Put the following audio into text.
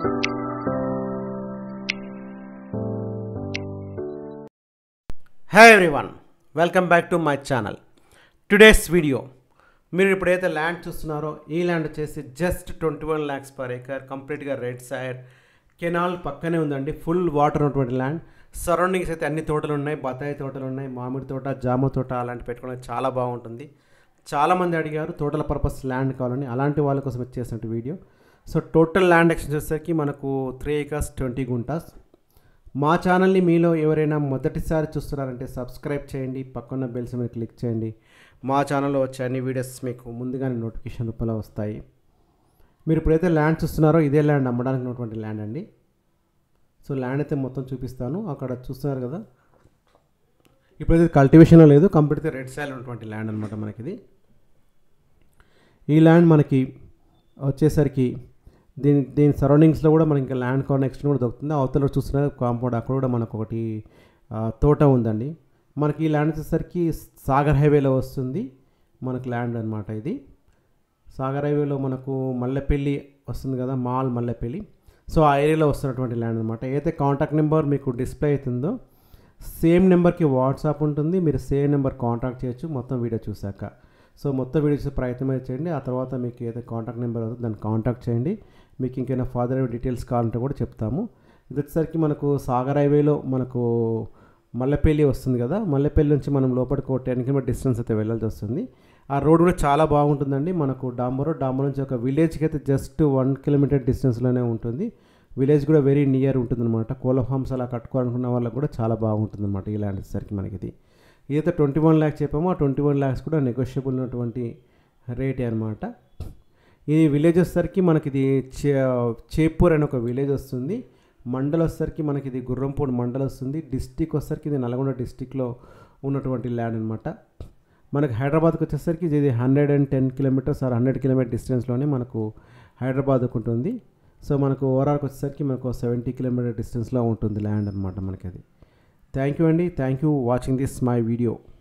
hi everyone welcome back to my channel today's video మీరు ఇప్పుడైతే land చూస్తున్నారో ఈ ల్యాండ్ వచ్చేసి just twenty one lakhs per acre కంప్లీట్గా రెడ్ సైడ్ కెనాల్ పక్కనే ఉందండి ఫుల్ వాటర్ ఉన్నటువంటి ల్యాండ్ సరౌండింగ్స్ అయితే అన్ని తోటలు ఉన్నాయి బత్తాయి తోటలు ఉన్నాయి మామిడి తోట జామ తోట అలాంటి పెట్టుకోవడానికి చాలా బాగుంటుంది చాలామంది అడిగారు తోటల పర్పస్ ల్యాండ్ కావాలని అలాంటి వాళ్ళ కోసం వచ్చేసినట్టు video so total land extents వచ్చేసరికి మనకు త్రీ ఏకర్స్ ట్వంటీ గుంటాస్ మా ఛానల్ని మీలో ఎవరైనా మొదటిసారి చూస్తున్నారంటే సబ్స్క్రైబ్ చేయండి పక్కన్న బెల్స్ మీద క్లిక్ చేయండి మా ఛానల్లో వచ్చే అన్ని వీడియోస్ మీకు ముందుగానే నోటిఫికేషన్ రూపంలో వస్తాయి మీరు ఇప్పుడైతే ల్యాండ్ చూస్తున్నారో ఇదే ల్యాండ్ అమ్మడానికి ఉన్నటువంటి ల్యాండ్ అండి సో ల్యాండ్ అయితే మొత్తం చూపిస్తాను అక్కడ చూస్తున్నారు కదా ఇప్పుడైతే కల్టివేషన్లో లేదు కంప్లీట్ రెడ్ సైల్ ఉన్నటువంటి ల్యాండ్ అనమాట మనకిది ఈ ల్యాండ్ మనకి వచ్చేసరికి దీని దీని సరౌండింగ్స్లో కూడా మనకి ఇంకా ల్యాండ్ కార్న్ ఎక్స్టెండ్ కూడా దొరుకుతుంది అవతల చూస్తున్న కాంపౌండ్ అక్కడ కూడా మనకు ఒకటి ఆ, తోట ఉందండి మనకి ఈ ల్యాండ్ వచ్చేసరికి సాగర్ హైవేలో వస్తుంది మనకు ల్యాండ్ అనమాట ఇది సాగర్ హైవేలో మనకు మల్లెపల్లి వస్తుంది కదా మాల్ మల్లెపల్లి సో ఆ ఏరియాలో వస్తున్నటువంటి ల్యాండ్ అనమాట ఏదైతే కాంటాక్ట్ నెంబర్ మీకు డిస్ప్లే అవుతుందో సేమ్ నెంబర్కి వాట్సాప్ ఉంటుంది మీరు సేమ్ నెంబర్ కాంటాక్ట్ చేయొచ్చు మొత్తం వీడియో చూశాక సో మొత్తం వీడియో చూసే ప్రయత్నం అయితే చేయండి ఆ తర్వాత మీకు ఏదైతే కాంటాక్ట్ నెంబర్ అవుతుందో దాన్ని కాంటాక్ట్ చేయండి మీకు ఇంకైనా ఫర్దర్ డీటెయిల్స్ కావాలంటే కూడా చెప్తాము ఇది వచ్చేసరికి మనకు సాగర్ హైవేలో మనకు మల్లెపల్లి వస్తుంది కదా మల్లెపల్లి నుంచి మనం లోపలికి ఒక టెన్ కిలోమీటర్ డిస్టెన్స్ అయితే వెళ్ళాల్సి వస్తుంది ఆ రోడ్ కూడా చాలా బాగుంటుందండి మనకు డాంబర్ డాంబర్ నుంచి ఒక విలేజ్కి అయితే జస్ట్ వన్ కిలోమీటర్ డిస్టెన్స్లోనే ఉంటుంది విలేజ్ కూడా వెరీ నియర్ ఉంటుందన్నమాట కోళ్ళ ఫామ్స్ అలా కట్టుకోవాలనుకున్న వాళ్ళకి కూడా చాలా బాగుంటుంది అనమాట ఈ ల్యాండ్ వచ్చేసరికి మనకి ఇది ఏదైతే ట్వంటీ వన్ ల్యాక్స్ చెప్పామో ఆ ట్వంటీ వన్ ల్యాక్స్ కూడా నెగోషియబుల్ ఉన్నటువంటి రేటే అనమాట ఈ విలేజ్ వచ్చేసరికి మనకి ఇది చే చేపూర్ అనే ఒక విలేజ్ వస్తుంది మండల్ వచ్చేసరికి మనకి ఇది గుర్రంపూడి మండల్ వస్తుంది డిస్టిక్ వచ్చేసరికి ఇది నల్గొండ డిస్టిక్లో ఉన్నటువంటి ల్యాండ్ అనమాట మనకి హైదరాబాద్కి వచ్చేసరికి ఇది hundred and ten kilometres or hundred kilometre డిస్టెన్స్లోనే మనకు హైదరాబాద్కు ఉంటుంది సో మనకు ఓవరాల్కి వచ్చేసరికి మనకు సెవెంటీ కిలోమీటర్ డిస్టెన్స్లో ఉంటుంది ల్యాండ్ అనమాట మనకి అది థ్యాంక్ యూ అండి thank you watching this my video